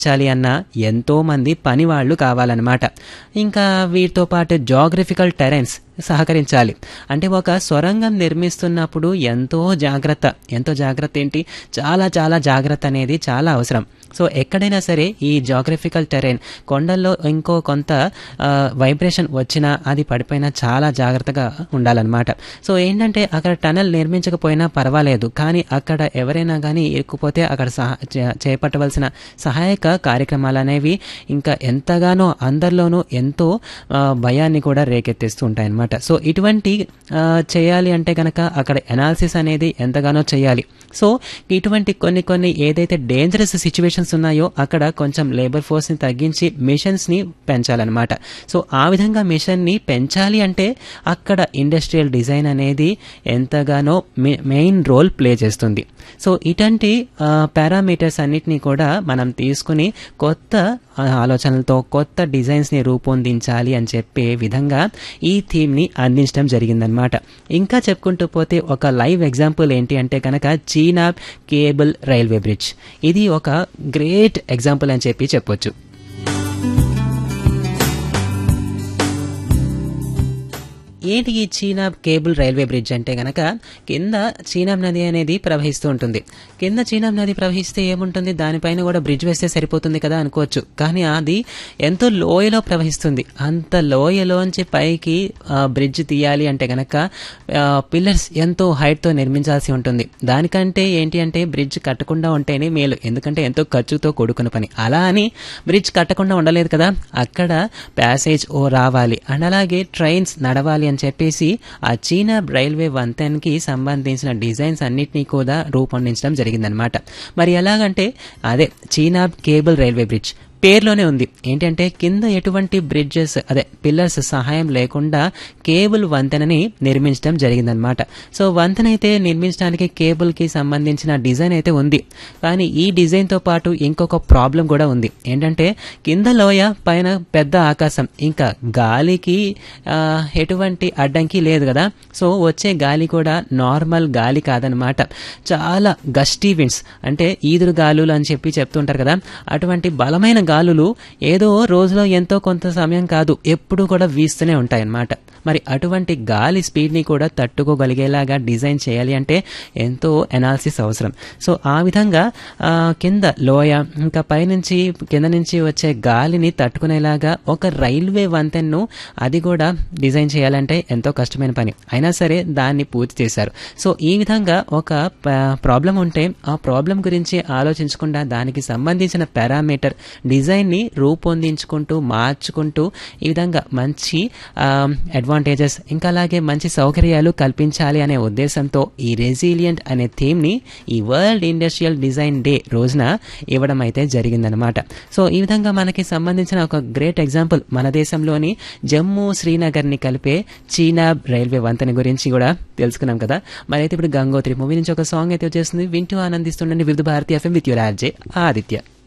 చాలి అన్న ఎంతో మంది పని వాళ్ళు కావాలన్నమాట ఇంకా వీటితో పాటు జాగ్రఫికల్ టెరెన్స్ సహకరించాలి అంటే ఒక సొరంగం నిర్మిస్తున్నప్పుడు ఎంతో జాగ్రత్త ఎంతో జాగ్రత్త ఏంటి చాలా చాలా జాగ్రత్త అనేది చాలా అవసరం సో ఎక్కడైనా సరే ఈ జాగ్రఫికల్ టెరైన్ కొండల్లో ఇంకో కొంత వైబ్రేషన్ వచ్చినా అది పడిపోయినా చాలా జాగ్రత్తగా ఉండాలన్నమాట సో ఏంటంటే అక్కడ టనల్ నిర్మించకపోయినా పర్వాలేదు కానీ అక్కడ ఎవరైనా కానీ ఇరుక్కుపోతే అక్కడ సహా చే- చేపట్టవలసిన సహాయక కార్యక్రమాలు అనేవి ఇంకా ఎంతగానో అందరిలోనూ ఎంతో ఆ, భయాన్ని కూడా రేకెత్తిస్తూ ఉంటాయన్నమాట సో ఇటువంటి ఆ, చేయాలి అంటే కనుక అక్కడ ఎనాలిసిస్ అనేది ఎంతగానో చేయాలి సో ఇటువంటి కొన్ని కొన్ని ఏదైతే డేంజరస్ సిచ్యువేషన్స్ ఉన్నాయో అక్కడ కొంచెం లేబర్ ఫోర్స్ని తగ్గించి మిషన్స్ని పెంచాలన్నమాట సో ఆ విధంగా మిషన్ని పెంచాలి అంటే అక్కడ ఇండస్ట్రియల్ డిజైన్ అనేది ఎంతగానో మెయిన్ రోల్ ప్లే చేస్తుంది సో ఇటువంటి పారామీటర్స్ అన్నిటినీ కూడా మనం తీసుకుని కొత్త ఆ, ఆలోచనలతో కొత్త డిజైన్స్ని రూపొందించాలి అని చెప్పే విధంగా ఈ థీమ్ని అందించడం జరిగిందనమాట ఇంకా చెప్పుకుంటూ పోతే ఒక లైవ్ ఎగ్జాంపుల్ ఏంటి అంటే కనుక చీనా కేబుల్ రైల్వే బ్రిడ్జ్ ఇది ఒక గ్రేట్ ఎగ్జాంపుల్ అని చెప్పి చెప్పొచ్చు ఏంటి ఈ చీనా కేబుల్ రైల్వే బ్రిడ్జ్ అంటే గనక కింద చీనాబ్ నది అనేది ప్రవహిస్తూ ఉంటుంది కింద చీనాబ్ నది ప్రవహిస్తే ఏముంటుంది దానిపైన కూడా బ్రిడ్జ్ వేస్తే సరిపోతుంది కదా అనుకోవచ్చు కానీ అది ఎంతో లోయలో ప్రవహిస్తుంది అంత లోయలోంచి పైకి ఆ, బ్రిడ్జ్ తీయాలి అంటే గనక పిల్లర్స్ ఎంతో హైట్తో నిర్మించాల్సి ఉంటుంది దానికంటే ఏంటి అంటే బ్రిడ్జ్ కట్టకుండా ఉంటేనే మేలు ఎందుకంటే ఎంతో ఖర్చుతో కూడుకున్న పని అలా అని బ్రిడ్జ్ కట్టకుండా ఉండలేదు కదా అక్కడ ప్యాసేజ్ ఓ రావాలి అండ్ అలాగే ట్రైన్స్ నడవాలి అని చెప్పేసి ఆ చీనా రైల్వే వంతెనకి సంబంధించిన డిజైన్స్ అన్నిటినీ కూడా రూపొందించడం జరిగిందనమాట మరి ఎలాగంటే అదే చీనా కేబుల్ రైల్వే బ్రిడ్జ్ పేర్లోనే ఉంది ఏంటంటే కింద ఎటువంటి బ్రిడ్జెస్ అదే పిల్లర్స్ సహాయం లేకుండా కేబుల్ వంతెనని నిర్మించడం జరిగిందనమాట సో వంతెన అయితే నిర్మించడానికి కేబుల్కి సంబంధించిన డిజైన్ అయితే ఉంది కానీ ఈ డిజైన్తో పాటు ఇంకొక ప్రాబ్లం కూడా ఉంది ఏంటంటే కింద లోయ పైన పెద్ద ఆకాశం ఇంకా గాలికి ఆ, ఎటువంటి అడ్డంకి లేదు కదా సో వచ్చే గాలి కూడా నార్మల్ గాలి కాదనమాట చాలా గస్టీ విండ్స్ అంటే ఈదురు గాలులు అని చెప్పి చెప్తుంటారు కదా అటువంటి బలమైన గాలులు ఏదో రోజులో ఎంతో కొంత సమయం కాదు ఎప్పుడు కూడా వీస్తూనే ఉంటాయన్నమాట మరి అటువంటి గాలి స్పీడ్ని కూడా తట్టుకోగలిగేలాగా డిజైన్ చేయాలి అంటే ఎంతో ఎనాలిసిస్ అవసరం సో ఆ విధంగా ఆ, కింద లోయ ఇంకా పైనుంచి కింద నుంచి వచ్చే గాలిని తట్టుకునేలాగా ఒక రైల్వే వంతెన్ను అది కూడా డిజైన్ చేయాలంటే ఎంతో కష్టమైన పని అయినా సరే దాన్ని పూర్తి చేశారు సో ఈ విధంగా ఒక ప్రాబ్లం ఉంటే ఆ ప్రాబ్లం గురించి ఆలోచించకుండా దానికి సంబంధించిన పారామీటర్ డిజైన్ని రూపొందించుకుంటూ మార్చుకుంటూ ఈ విధంగా మంచి అడ్వాంటేజెస్ ఇంకా అలాగే మంచి సౌకర్యాలు కల్పించాలి అనే ఉద్దేశంతో ఈ రెసిలియంట్ అనే థీమ్ని ఈ వరల్డ్ ఇండస్ట్రియల్ డిజైన్ డే రోజున ఇవ్వడం అయితే జరిగిందనమాట సో ఈ విధంగా మనకి సంబంధించిన ఒక గ్రేట్ ఎగ్జాంపుల్ మన దేశంలోని జమ్మూ శ్రీనగర్ని కలిపే చీనా రైల్వే వంతెన గురించి కూడా తెలుసుకున్నాం కదా మరి అయితే ఇప్పుడు గంగోత్రి మూవీ నుంచి ఒక సాంగ్ అయితే వచ్చేస్తుంది వింటూ ఆనందిస్తుండండి Vividh Bharati FM with your RJ Aditya